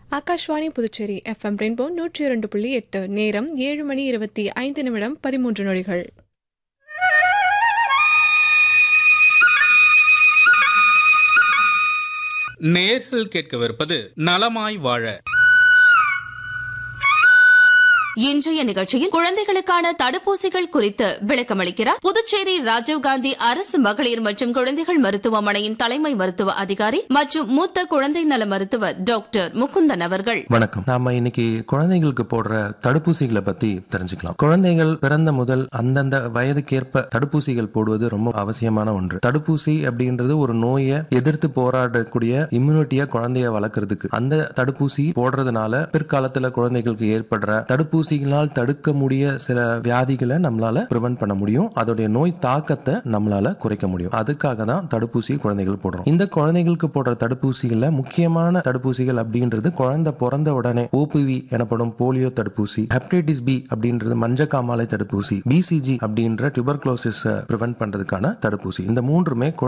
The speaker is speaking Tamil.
ஆகாஷ்வாணி புதுச்சேரி எஃப்எம் ரெயின்போ நூற்றி இரண்டு புள்ளி எட்டு நேரம் ஏழு மணி இருபத்தி ஐந்து நிமிடம் பதிமூன்று நொடிகள் நேர்கள் கேட்கவிருப்பது நலமாய் வாழ இன்றைய நிகழ்ச்சியில் குழந்தைகளுக்கான தடுப்பூசிகள் குறித்து விளக்கமளிக்கிறார் புதுச்சேரி ராஜீவ்காந்தி அரசு மகளிர் மற்றும் குழந்தைகள் மருத்துவமனையின் தலைமை மருத்துவ அதிகாரி மற்றும் மூத்த குழந்தை நல மருத்துவர் டாக்டர் முகுந்தன் அவர்கள் வணக்கம் நாம இன்னைக்கு குழந்தைகளுக்கு போடுற தடுப்பூசிகளை பத்தி தெரிஞ்சுக்கலாம் குழந்தைகள் பிறந்த முதல் அந்தந்த வயதுக்கேற்ப தடுப்பூசிகள் போடுவது ரொம்ப அவசியமான ஒன்று தடுப்பூசி அப்படின்றது ஒரு நோயை எதிர்த்து போராடக்கூடிய இம்யூனிட்டியா குழந்தைய வளர்க்கறதுக்கு அந்த தடுப்பூசி போடுறதுனால பிற்காலத்துல குழந்தைகளுக்கு ஏற்படுற தடுப்பூசிகளால் தடுக்க முடிய சில வியாதிகளை நம்மளால ப்ரிவென்ட் பண்ண முடியும் அதோடைய நோய் தாக்கத்தை நம்மளால குறைக்க முடியும் அதுக்காக தான் தடுப்பூசி குழந்தைகள் போடுறோம் இந்த குழந்தைகளுக்கு போடுற தடுப்பூசிகள்ல முக்கியமான தடுப்பூசிகள் அப்படின்றது குழந்தை பிறந்த உடனே ஓபிவி எனப்படும் போலியோ தடுப்பூசி ஹெப்படைட்டிஸ் பி அப்படின்றது மஞ்சக்காமாலை தடுப்பூசி பிசிஜி அப்படின்ற டியூபர்குலோசிஸ் ப்ரிவென்ட் பண்றதுக்கான தடுப்பூசி இந்த மூன்றுமே